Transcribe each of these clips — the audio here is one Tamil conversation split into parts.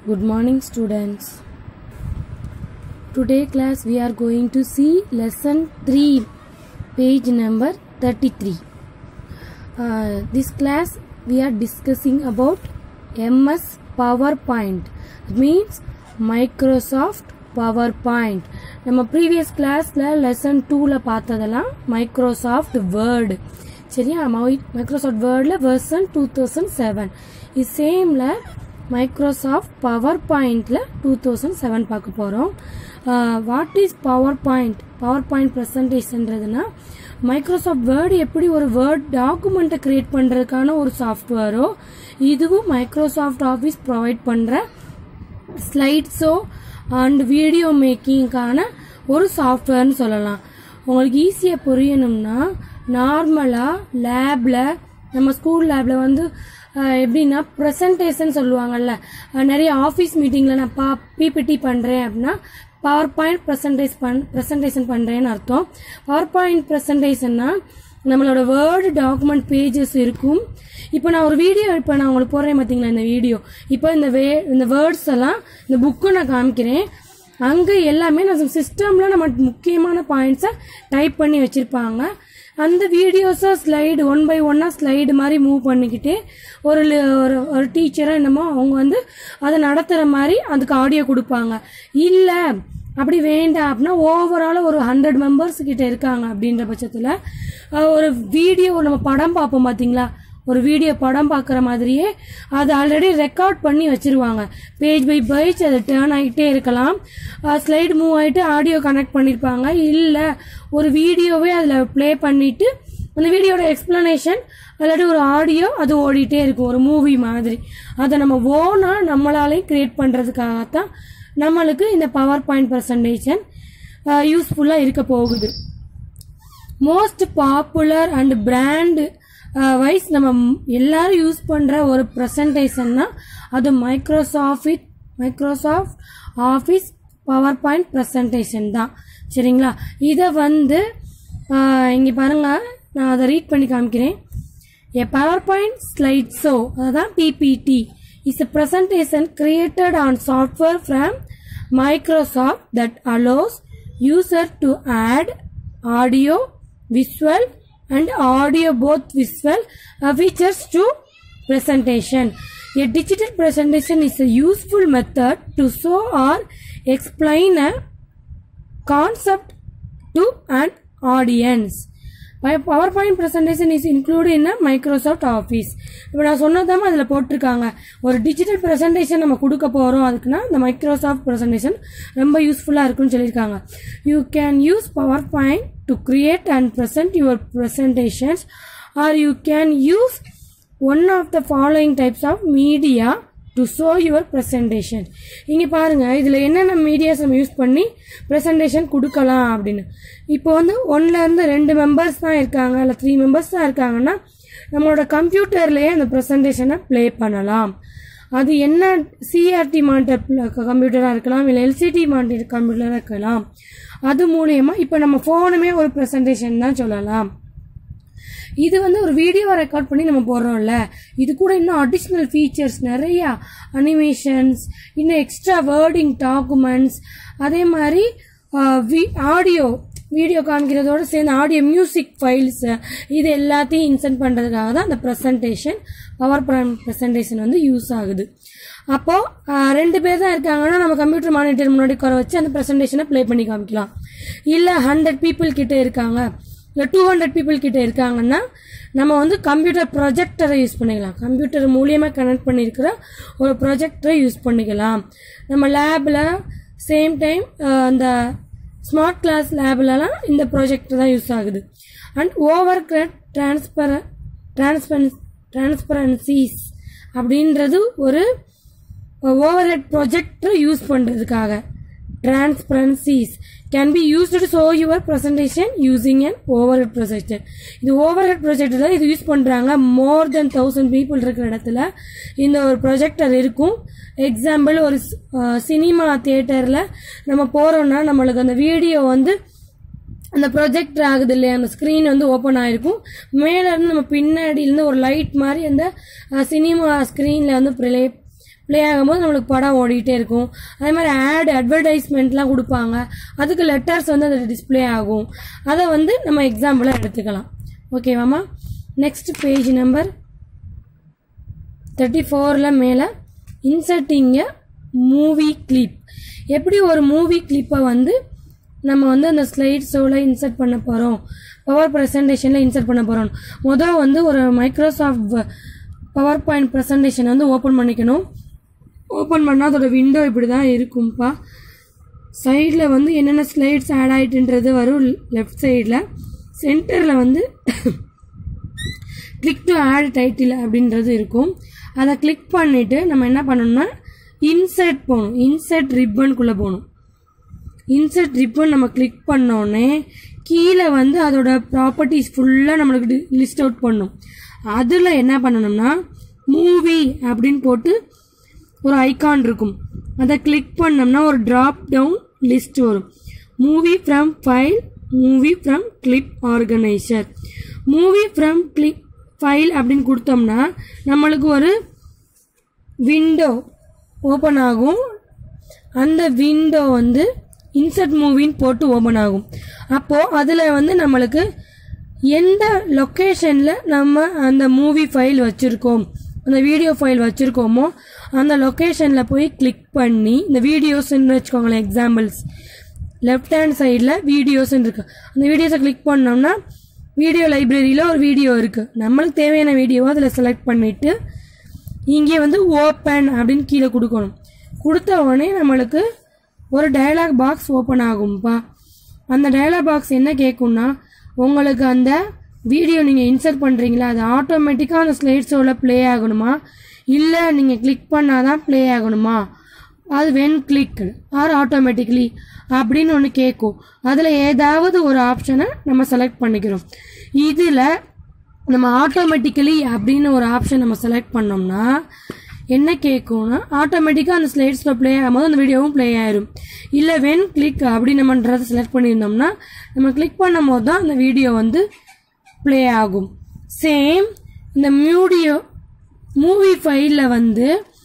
Good morning, students. Today class we are going to see lesson 3, page number 33. Uh, this class we are discussing about MS PowerPoint. It means Microsoft PowerPoint. நம்ம ப்ரீவியஸ் கிளாஸில் லெசன் டூவில் பார்த்ததெல்லாம் மைக்ரோசாஃப்ட் வேர்டு சரியா மைக்ரோசாஃப்ட் வேர்டில் வெர்சன் டூ தௌசண்ட் செவன் இது சேமில் மைக்ரோசாஃப்ட் பவர் பாயிண்டில் டூ தௌசண்ட் செவன் பார்க்க போகிறோம் what is PowerPoint PowerPoint ப்ரெசன்டேஷன்றதுனா மைக்ரோசாஃப்ட் வேர்டு எப்படி ஒரு வேர்ட் டாக்குமெண்ட்டை கிரியேட் பண்ணுறதுக்கான ஒரு சாஃப்ட்வேரோ இதுவும் மைக்ரோசாஃப்ட் ஆஃபீஸ் ப்ரொவைட் பண்ணுற ஸ்லைட்ஸோ அண்ட் வீடியோ மேக்கிங்கான ஒரு சாஃப்ட்வேர்னு சொல்லலாம் உங்களுக்கு ஈஸியாக புரியணும்னா நார்மலாக லேபில் நம்ம ஸ்கூல் லேபில் வந்து அஹ், எப்படின்னா ப்ரெசன்டேஷன் சொல்லுவாங்கல்ல அஹ், நிறைய ஆஃபீஸ் மீட்டிங்கில் நான் பா பிபிடி பண்ணுறேன் அப்படின்னா பவர் பாயிண்ட் ப்ரெசன்டேஸ் பண் ப்ரெசன்டேஷன் பண்ணுறேன்னு அர்த்தம் பவர் பாயிண்ட் ப்ரெசன்டேஷன்னா நம்மளோட வேர்டு டாக்குமெண்ட் பேஜஸ் இருக்கும் இப்போ நான் ஒரு வீடியோ இப்போ நான் உங்களுக்கு போடுறேன் பார்த்தீங்களா இந்த வீடியோ இப்போ இந்த வே இந்த வேர்ட்ஸ் எல்லாம் இந்த புக்கு நான் காமிக்கிறேன் அங்கே எல்லாமே நம்ம சிஸ்டமில் நம்ம முக்கியமான பாயிண்ட்ஸை டைப் பண்ணி வச்சுருப்பாங்க அந்த வீடியோஸை ஸ்லைடு ஒன் பை ஒன்னாக ஸ்லைடு மாதிரி மூவ் பண்ணிக்கிட்டு ஒரு li- ஒரு ஒரு டீச்சரோ என்னமோ அவங்க வந்து அதை நடத்துகிற மாதிரி அதுக்கு ஆடியோ கொடுப்பாங்க இல்லை அப்படி வேண்டாம் அப்படின்னா ஓவரால் ஒரு ஹண்ட்ரட் மெம்பர்ஸ் கிட்ட இருக்காங்க அப்படின்ற பட்சத்தில் ஒரு வீடியோ நம்ம படம் பார்ப்போம் பார்த்தீங்களா ஒரு வீடியோ படம் பார்க்குற மாதிரியே அது ஆல்ரெடி ரெக்கார்ட் பண்ணி வச்சிருவாங்க பேஜ் பை பேஜ் அது டேர்ன் ஆகிட்டே இருக்கலாம் ஸ்லைடு மூவ் ஆகிட்டு ஆடியோ கனெக்ட் பண்ணியிருப்பாங்க இல்லை ஒரு வீடியோவே அதில் ப்ளே பண்ணிட்டு அந்த வீடியோட எக்ஸ்பிளனேஷன் இல்லாட்டி ஒரு ஆடியோ அது ஓடிட்டே இருக்கும் ஒரு மூவி மாதிரி அதை நம்ம ஓனாக நம்மளாலே கிரியேட் பண்ணுறதுக்காகத்தான் நம்மளுக்கு இந்த பவர் பாயிண்ட் ப்ரெசன்டேஷன் யூஸ்ஃபுல்லாக இருக்க போகுது most popular and brand wise நம்ம ம்- எல்லாரும் யூஸ் பண்ணுற ஒரு ப்ரெசன்டேஷன்னா அது Microsoft Microsoft Office PowerPoint presentation தான் சரிங்களா இதை வந்து இங்கே பாருங்க நான் அதை ரீட் பண்ணி காமிக்கிறேன் A PowerPoint slideshow, அதான் PPT, is a presentation created on software from Microsoft that allows user to add audio, visual and audio both visual uh, features to presentation. A digital presentation is a useful method to show or explain a concept to an audience. My PowerPoint presentation is included in a Microsoft Office. இப்போ நான் சொன்னதாம அதில் போட்டிருக்காங்க ஒரு டிஜிட்டல் ப்ரெசன்டேஷன் நம்ம கொடுக்க போகிறோம் அதுக்குன்னா இந்த மைக்ரோசாஃப்ட் ப்ரெசன்டேஷன் ரொம்ப யூஸ்ஃபுல்லாக இருக்குன்னு சொல்லியிருக்காங்க you can use PowerPoint to create and present your presentations or you can use one of the following types of media to show your presentation இங்கே பாருங்க இதில் என்னென்ன மீடியாஸ் நம்ம யூஸ் பண்ணி ப்ரெசன்டேஷன் கொடுக்கலாம் அப்படின்னு இப்போ வந்து ஒன்லேருந்து ரெண்டு மெம்பர்ஸ் தான் இருக்காங்க இல்லை த்ரீ மெம்பர்ஸ் தான் இருக்காங்கன்னா நம்மளோட கம்ப்யூட்டர்லேயே அந்த ப்ரெசன்டேஷனை ப்ளே பண்ணலாம் அது என்ன சிஆர்டி மானிட்டர் கம்ப்யூட்டராக இருக்கலாம் இல்லை எல்சிடி மானிட்டர் கம்ப்யூட்டராக இருக்கலாம் அது மூலியமா இப்போ நம்ம ஃபோனுமே ஒரு ப்ரெசன்டேஷன் தான் சொல்லலாம் இது வந்து ஒரு வீடியோ ரெக்கார்ட் பண்ணி நம்ம போடுறோம்ல இது கூட இன்னும் அடிஷ்னல் ஃபீச்சர்ஸ் நிறைய அனிமேஷன்ஸ் இன்னும் எக்ஸ்ட்ரா வேர்டிங் டாக்குமெண்ட்ஸ் அதே மாதிரி ஆடியோ வீடியோ காமிக்கிறதோட சேர்ந்து ஆடியோ மியூசிக் ஃபைல்ஸ் இது எல்லாத்தையும் இன்சென்ட் பண்ணுறதுக்காக தான் அந்த ப்ரெசன்டேஷன் பவர் பாயிண்ட் ப்ரெசன்டேஷன் வந்து யூஸ் ஆகுது அப்போ ஆஹ், ரெண்டு பேர் தான் இருக்காங்கன்னா நம்ம கம்ப்யூட்டர் மானிட்டர் முன்னாடி குறை வச்சு அந்த ப்ரெசன்டேஷனை ப்ளே பண்ணி காமிக்கலாம் இல்லை ஹண்ட்ரட் பீப்புள் கிட்ட இருக்காங்க இல்லை டூ ஹண்ட்ரட் பீப்புள் கிட்ட இருக்காங்கன்னா நம்ம வந்து கம்ப்யூட்டர் ப்ரொஜெக்டரை யூஸ் பண்ணிக்கலாம் கம்ப்யூட்டர் மூலியமாக கனெக்ட் பண்ணியிருக்கிற ஒரு ப்ரொஜெக்டரை யூஸ் பண்ணிக்கலாம் நம்ம லேபில் சேம் டைம் அந்த ஸ்மார்ட் கிளாஸ் லேப்லலாம் இந்த ப்ராஜெக்ட் தான் யூஸ் ஆகுது அண்ட் ஓவர் டிரான்ஸ்பர டிரான்ஸ்பரன்ஸ் டிரான்ஸ்பரன்சிஸ் அப்படின்றது ஒரு ஓவர் ஹெட் ப்ரொஜெக்டரை யூஸ் பண்ணுறதுக்காக transparencies can be used to show your presentation using an overhead projector இது ஓவர் ஹெட் ப்ரொஜெக்டர் இது யூஸ் பண்ணுறாங்க மோர் தென் தௌசண்ட் பீப்புள் இருக்கிற இடத்துல இந்த ஒரு ப்ரொஜெக்டர் இருக்கும் எக்ஸாம்பிள் ஒரு சினிமா தியேட்டரில் நம்ம போகிறோம்னா நம்மளுக்கு அந்த வீடியோ வந்து அந்த ப்ரொஜெக்டர் ஆகுது இல்லையா அந்த ஸ்க்ரீன் வந்து ஓப்பன் ஆயிருக்கும் மேல இருந்து நம்ம பின்னாடி இருந்து ஒரு லைட் மாதிரி அந்த சினிமா ஸ்க்ரீனில் வந்து ப்ளே ப்ளே ஆகும்போது நம்மளுக்கு படம் ஓடிட்டே இருக்கும் அதே மாதிரி ஆட் அட்வர்டைஸ்மெண்ட்லாம் கொடுப்பாங்க அதுக்கு லெட்டர்ஸ் வந்து அதில் டிஸ்ப்ளே ஆகும் அதை வந்து நம்ம எக்ஸாம்பிளாக எடுத்துக்கலாம் ஓகேவாம்மா நெக்ஸ்ட் பேஜ் நம்பர் தேர்ட்டி ஃபோரில் மேலே இன்சர்ட்டிங்க மூவி கிளிப் எப்படி ஒரு மூவி கிளிப்பை வந்து நம்ம வந்து அந்த ஸ்லைட் ஷோவில் இன்சர்ட் பண்ண போகிறோம் பவர் ப்ரெசன்டேஷனில் இன்சர்ட் பண்ண போகிறோம் முதல் வந்து ஒரு மைக்ரோசாஃப்ட் பவர் பாயிண்ட் ப்ரெசன்டேஷன் வந்து ஓப்பன் பண்ணிக்கணும் ஓப்பன் பண்ணால் அதோட விண்டோ இப்படி தான் இருக்கும்ப்பா சைடில் வந்து என்னென்ன ஸ்லைட்ஸ் ஆட் ஆகிட்டுன்றது வரும் லெஃப்ட் சைடில் சென்டரில் வந்து கிளிக் டு ஆட் டைட்டில் அப்படின்றது இருக்கும் அதை கிளிக் பண்ணிவிட்டு நம்ம என்ன பண்ணணும்னா இன்சர்ட் போகணும் இன்சர்ட் ரிப்பனுக்குள்ளே போகணும் இன்சர்ட் ரிப்பன் நம்ம கிளிக் பண்ணோடனே கீழே வந்து அதோட ப்ராப்பர்ட்டிஸ் ஃபுல்லாக நம்மளுக்கு லிஸ்ட் அவுட் பண்ணும் அதில் என்ன பண்ணணும்னா மூவி அப்படின்னு போட்டு ஒரு ஐகான் இருக்கும் அதை கிளிக் பண்ணோம்னா ஒரு ட்ராப் டவுன் லிஸ்ட் வரும் movie from file movie from clip organizer movie from clip file அப்படின்னு கொடுத்தோம்னா நம்மளுக்கு ஒரு விண்டோ ஓப்பன் ஆகும் அந்த விண்டோ வந்து இன்சர்ட் மூவின்னு போட்டு ஓப்பன் ஆகும் அப்போது அதில் வந்து நம்மளுக்கு எந்த லொக்கேஷனில் நம்ம அந்த மூவி ஃபைல் வச்சுருக்கோம் அந்த வீடியோ ஃபைல் வச்சுருக்கோமோ அந்த லொக்கேஷனில் போய் கிளிக் பண்ணி இந்த வீடியோஸ்ன்னு வச்சுக்கோங்களேன் எக்ஸாம்பிள்ஸ் லெஃப்ட் ஹேண்ட் சைடில் வீடியோஸ்ன்னு இருக்கு அந்த வீடியோஸை கிளிக் பண்ணோம்னா வீடியோ லைப்ரரியில் ஒரு வீடியோ இருக்குது நம்மளுக்கு தேவையான வீடியோவை அதில் செலக்ட் பண்ணிவிட்டு இங்கே வந்து ஓப்பன் அப்படின்னு கீழே கொடுக்கணும் கொடுத்த உடனே நம்மளுக்கு ஒரு டயலாக் பாக்ஸ் ஓப்பன் ஆகும்ப்பா அந்த டயலாக் பாக்ஸ் என்ன கேட்கும்னா உங்களுக்கு அந்த வீடியோ நீங்கள் இன்சர்ட் பண்ணுறீங்களா அது ஆட்டோமேட்டிக்காக அந்த ஸ்லைட் ஷோவில் ப்ளே ஆகணுமா இல்லை நீங்கள் கிளிக் பண்ணால் தான் ப்ளே ஆகணுமா அது வென் கிளிக் ஆர் ஆட்டோமேட்டிக்லி அப்படின்னு ஒன்று கேட்கும் அதில் ஏதாவது ஒரு ஆப்ஷனை நம்ம செலக்ட் பண்ணிக்கிறோம் இதில் நம்ம ஆட்டோமேட்டிக்கலி அப்படின்னு ஒரு ஆப்ஷன் நம்ம செலக்ட் பண்ணோம்னா என்ன கேட்கும்னா ஆட்டோமேட்டிக்காக அந்த ஸ்லைட்ஸில் ப்ளே ஆகும்போது அந்த வீடியோவும் ப்ளே ஆயிரும் இல்லை வென் கிளிக் அப்படி நம்மன்றதை செலக்ட் பண்ணியிருந்தோம்னா நம்ம கிளிக் பண்ணும் போது தான் அந்த வீடியோ வந்து ப்ளே ஆகும் சேம் இந்த மியூடியோ மூவி ஃபைலில் வந்து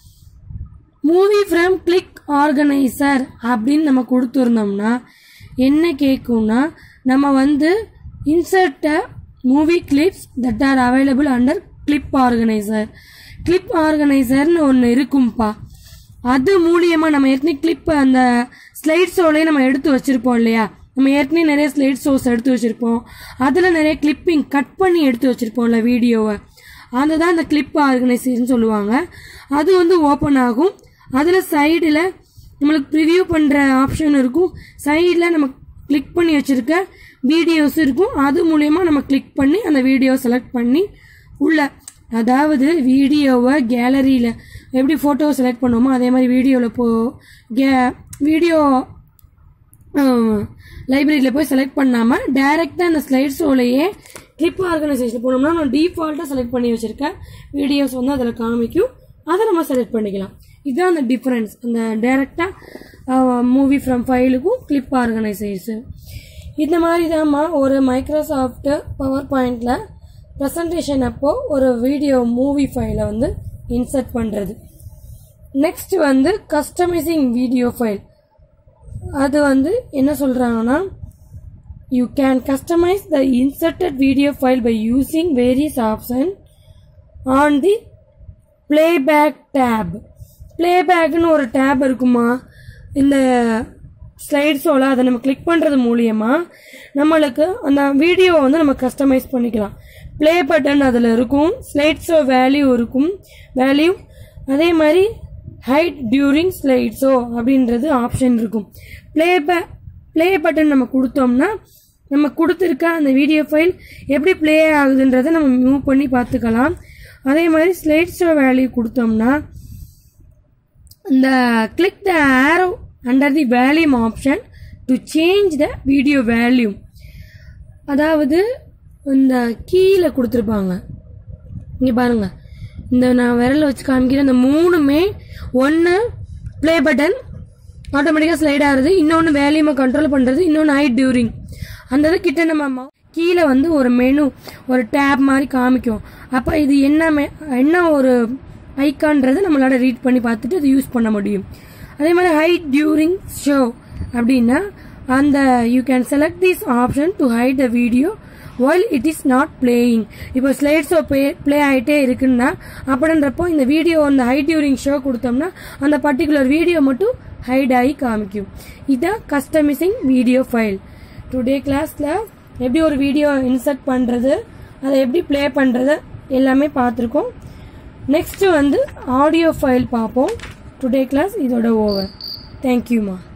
மூவி ஃப்ரம் கிளிக் ஆர்கனைசர் அப்படின்னு நம்ம கொடுத்துருந்தோம்னா என்ன கேட்கும்னா நம்ம வந்து இன்சர்ட்ட movie clips that are available under clip organizer clip ஆர்கனைசர்னு ஒன்று இருக்கும்ப்பா அது மூலியமாக நம்ம ஏற்கனவே கிளிப் அந்த ஸ்லைட் ஷோலேயே நம்ம எடுத்து வச்சுருப்போம் இல்லையா நம்ம ஏற்கனவே நிறைய ஸ்லைட் ஷோஸ் எடுத்து வச்சுருப்போம் அதில் நிறைய கிளிப்பிங் கட் பண்ணி எடுத்து வச்சுருப்போம்ல வீடியோவை அதுதான் இந்த கிளிப் ஆர்கனைசேஷன் சொல்லுவாங்க அது வந்து ஓப்பன் ஆகும் அதில் சைடில் நம்மளுக்கு ப்ரிவியூ பண்ணுற ஆப்ஷன் இருக்கும் சைடில் நம்ம கிளிக் பண்ணி வச்சுருக்க வீடியோஸ் இருக்கும் அது மூலயமா நம்ம கிளிக் பண்ணி அந்த வீடியோ செலக்ட் பண்ணி உள்ள அதாவது வீடியோவை கேலரியில் எப்படி ஃபோட்டோ செலக்ட் பண்ணுவோமோ அதே மாதிரி வீடியோவில் போ கே வீடியோ லைப்ரரியில் போய் செலக்ட் பண்ணாமல் டைரெக்டாக அந்த ஸ்லைட் ஷோலையே கிளிப் ஆர்கனைசேஷன் போனோம்னா நம்ம டீஃபால்ட்டாக செலக்ட் பண்ணி வச்சுருக்க வீடியோஸ் வந்து அதில் காமிக்கும் அதை நம்ம செலக்ட் பண்ணிக்கலாம் இதுதான் அந்த டிஃப்ரென்ஸ் அந்த டைரெக்டாக மூவி ஃப்ரம் ஃபைலுக்கும் கிளிப் ஆர்கனைசேஷன் இந்த மாதிரி தான்மா ஒரு மைக்ரோசாஃப்ட் பவர் பாயிண்டில் ப்ரெசன்டேஷன் அப்போ ஒரு வீடியோ மூவி ஃபைலை வந்து இன்சர்ட் பண்ணுறது நெக்ஸ்ட் வந்து கஸ்டமைசிங் வீடியோ ஃபைல் அது வந்து என்ன சொல்கிறாங்கன்னா you can customize the inserted video file by using various option on the playback tab பிளேபேக்னு ஒரு டேப் இருக்குமா இந்த ஸ்லைட் ஷோவில் அதை நம்ம கிளிக் பண்ணுறது மூலியமா நம்மளுக்கு அந்த வீடியோ வந்து நம்ம கஸ்டமைஸ் பண்ணிக்கலாம் ப்ளே பட்டன் அதில் இருக்கும் ஸ்லைட் ஷோ வேல்யூ இருக்கும் வேல்யூ அதே மாதிரி ஹைட் டியூரிங் ஸ்லைட் ஷோ அப்படின்றது ஆப்ஷன் இருக்கும் ப்ளே பே ப்ளே பட்டன் நம்ம கொடுத்தோம்னா நம்ம கொடுத்துருக்க அந்த வீடியோ ஃபைல் எப்படி ப்ளே ஆகுதுன்றதை நம்ம மூவ் பண்ணி பார்த்துக்கலாம் அதே மாதிரி ஸ்லைட் ஷோ வேல்யூ கொடுத்தோம்னா இந்த click the arrow under the volume option to change the video volume அதாவது இந்த கீழே கொடுத்துருப்பாங்க இங்கே பாருங்க இந்த நான் விரல வச்சு காமிக்கிற இந்த மூணுமே ஒன்று ப்ளே பட்டன் ஆட்டோமேட்டிக்காக ஸ்லைட் ஆகுது இன்னொன்று வேல்யூமை கண்ட்ரோல் பண்ணுறது இன்னொன்று ஹைட் டியூரிங் அந்த இது கிட்ட நம்ம ம- கீழே வந்து ஒரு மெனு ஒரு டேப் மாதிரி காமிக்கும் அப்போ இது என்ன மெ- என்ன ஒரு ஐக்கான்றது நம்மளால ரீட் பண்ணி பார்த்துட்டு அது யூஸ் பண்ண முடியும் அதே மாதிரி ஹைட் டியூரிங் ஷோ அப்படின்னா அந்த you can select this option to hide the video while it is not playing இப்போ ஸ்லைட் ஷோ ப்ளே ப்ளே ஆகிட்டே இருக்குன்னா அப்படின்றப்போ இந்த வீடியோ அந்த ஹைட் டியூரிங் ஷோ கொடுத்தோம்னா அந்த பர்டிகுலர் வீடியோ மட்டும் ஹைட் ஆகி காமிக்கும் இதுதான் கஸ்டமைசிங் வீடியோ ஃபைல் டுடே கிளாஸில் எப்படி ஒரு வீடியோ இன்சர்ட் பண்ணுறது அதை எப்படி ப்ளே பண்ணுறது எல்லாமே பார்த்துருக்கோம் நெக்ஸ்ட் வந்து ஆடியோ ஃபைல் பார்ப்போம் டுடே கிளாஸ் இதோட ஓவர் தேங்க்யூமா